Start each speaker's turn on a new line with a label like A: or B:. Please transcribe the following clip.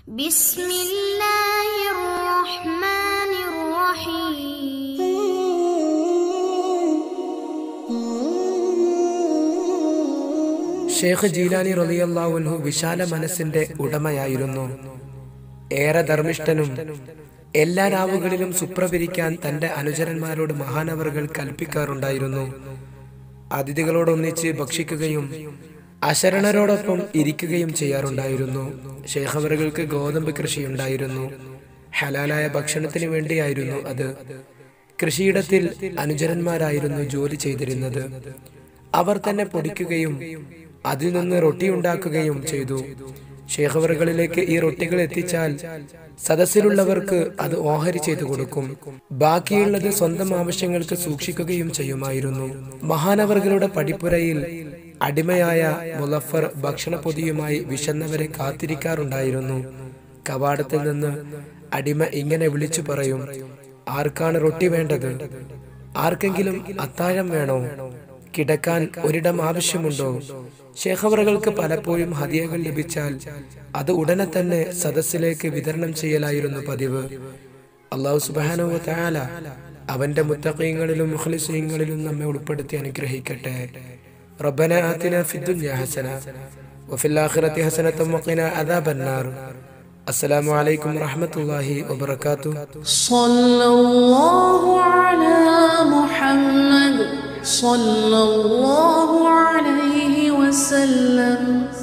A: بسم الله الرحمن الرحيم
B: ഷേഖ് ജീലാനി റളിയല്ലാഹുൻഹു വിശാല മനസ്സിന്റെ ഉടമയായിരുന്നു ഏറെ ധർമ്മിഷ്ഠനും എല്ലാ രാവുകളിലും സുപ്രഭരിക്കാൻ തന്റെ അനുചരന്മാരോട് മഹാനവറുകൾ കൽപ്പിക്കാറുണ്ടായിരുന്നു അതിഥികളോടൊന്നിച്ച് ഭക്ഷിക്കുകയും അശരണരോടൊപ്പം ഇരിക്കുകയും ചെയ്യാറുണ്ടായിരുന്നു ഷേഖ് അവറുകൾക്ക് ഗോതമ്പ് കൃഷിയുണ്ടായിരുന്നു ഹലാലായ ഭക്ഷണത്തിന് വേണ്ടിയായിരുന്നു അത് കൃഷിയിടത്തിൽ അനുചരന്മാരായിരുന്നു ജോലി ചെയ്തിരുന്നത് അവർ തന്നെ പൊടിക്കുകയും അതിൽ നിന്ന് റൊട്ടി ഉണ്ടാക്കുകയും ചെയ്തു ഷേഖവറുകളിലേക്ക് ഈ റൊട്ടികൾ എത്തിച്ചാൽ സദസ്സിലുള്ളവർക്ക് അത് ഓഹരി ചെയ്തു കൊടുക്കും ബാക്കിയുള്ളത് സ്വന്തം ആവശ്യങ്ങൾക്ക് സൂക്ഷിക്കുകയും ചെയ്യുമായിരുന്നു മഹാനവറുകളുടെ പടിപ്പുരയിൽ അടിമയായ മുലഫർ ഭക്ഷണപ്പൊതിയുമായി വിശന്നവരെ കാത്തിരിക്കാറുണ്ടായിരുന്നു കവാടത്തിൽ നിന്ന് അടിമ ഇങ്ങനെ വിളിച്ചു പറയും ആർക്കാണ് റൊട്ടി വേണ്ടത് ആർക്കെങ്കിലും അത്താഴം വേണോ കിടക്കാൻ ഒരിടം ആവശ്യമുണ്ടോ ശേഖവറകൾക്ക് പലപ്പോഴും ഹദിയകൾ ലഭിച്ചാൽ അത് ഉടനെ തന്നെ സദസ്സിലേക്ക് വിതരണം ചെയ്യലായിരുന്നു പതിവ് അള്ളാഹു സുബാനോ താല അവന്റെ മുത്തഖീങ്ങളിലും മുഖ്ലിസീങ്ങളിലും നമ്മെ ഉൾപ്പെടുത്തി അനുഗ്രഹിക്കട്ടെ റബ്ബന ആതിന ഫിദ്ദുനിയ ഹസന വഫിൽ ആഖിറതി ഹസനത വഖിന അദാബന്നാർ അസ്സലാമു അലൈക്കും വറഹ്മത്തുള്ളാഹി വബറകാതുഹു
C: صلى الله على محمد صلى الله عليه وسلم